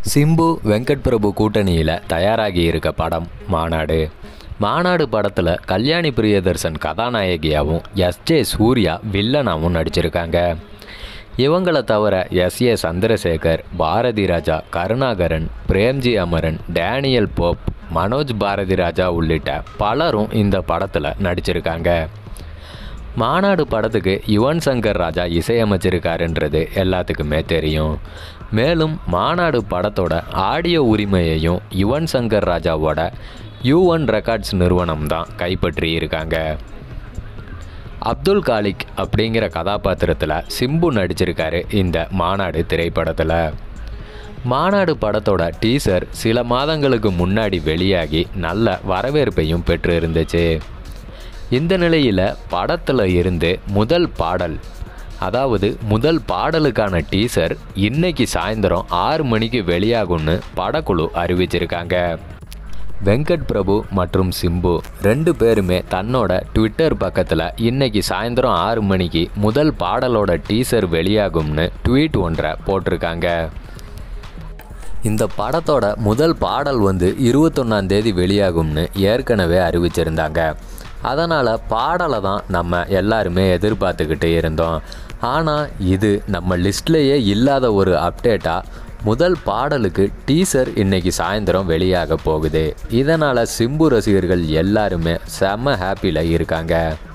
சிம்பு வெங்கட் பிரபு கூட்டணியில் தயாராகி இருக்க படம் மாநாடு மாநாடு படத்தில் கல்யாணி பிரியதர்சன் கதாநாயகியாகவும் எஸ் ஜே சூர்யா வில்லனாகவும் நடிச்சிருக்காங்க இவங்களை தவிர எஸ் ஏ சந்திரசேகர் பாரதி ராஜா கருணாகரன் பிரேம்ஜி அமரன் டேனியல் போப் மனோஜ் பாரதி ராஜா உள்ளிட்ட பலரும் இந்த படத்தில் நடிச்சிருக்காங்க மாநாடு படத்துக்கு யுவன் சங்கர் ராஜா இசையமைச்சிருக்காருன்றது எல்லாத்துக்குமே தெரியும் மேலும் மாநாடு படத்தோட ஆடியோ உரிமையையும் யுவன் சங்கர் ராஜாவோட யூ1 ரெக்கார்ட்ஸ் நிறுவனம் தான் கைப்பற்றி இருக்காங்க அப்துல் காலிக் அப்படிங்கிற கதாபாத்திரத்தில் சிம்பு நடிச்சிருக்காரு இந்த மாநாடு திரைப்படத்தில் மாநாடு படத்தோட டீசர் சில மாதங்களுக்கு முன்னாடி வெளியாகி நல்ல வரவேற்பையும் பெற்று இருந்துச்சு இந்த நிலையில் படத்தில் இருந்து முதல் பாடல் அதாவது முதல் பாடலுக்கான டீசர் இன்னைக்கு சாயந்தரம் ஆறு மணிக்கு வெளியாகும்னு படக்குழு அறிவிச்சிருக்காங்க வெங்கட் பிரபு மற்றும் சிம்பு ரெண்டு பேருமே தன்னோட ட்விட்டர் பக்கத்தில் இன்னைக்கு சாயந்தரம் ஆறு மணிக்கு முதல் பாடலோட டீசர் வெளியாகும்னு ட்வீட் ஒன்றை போட்டிருக்காங்க இந்த படத்தோட முதல் பாடல் வந்து இருபத்தொன்னாம் தேதி வெளியாகும்னு ஏற்கனவே அறிவிச்சிருந்தாங்க அதனால் பாடலை தான் நம்ம எல்லாருமே எதிர்பார்த்துக்கிட்டு இருந்தோம் ஆனால் இது நம்ம லிஸ்ட்லேயே இல்லாத ஒரு அப்டேட்டாக முதல் பாடலுக்கு டீசர் இன்னைக்கு சாயந்தரம் வெளியாக போகுது இதனால் சிம்பு ரசிகர்கள் எல்லாருமே செம்ம ஹாப்பியில் இருக்காங்க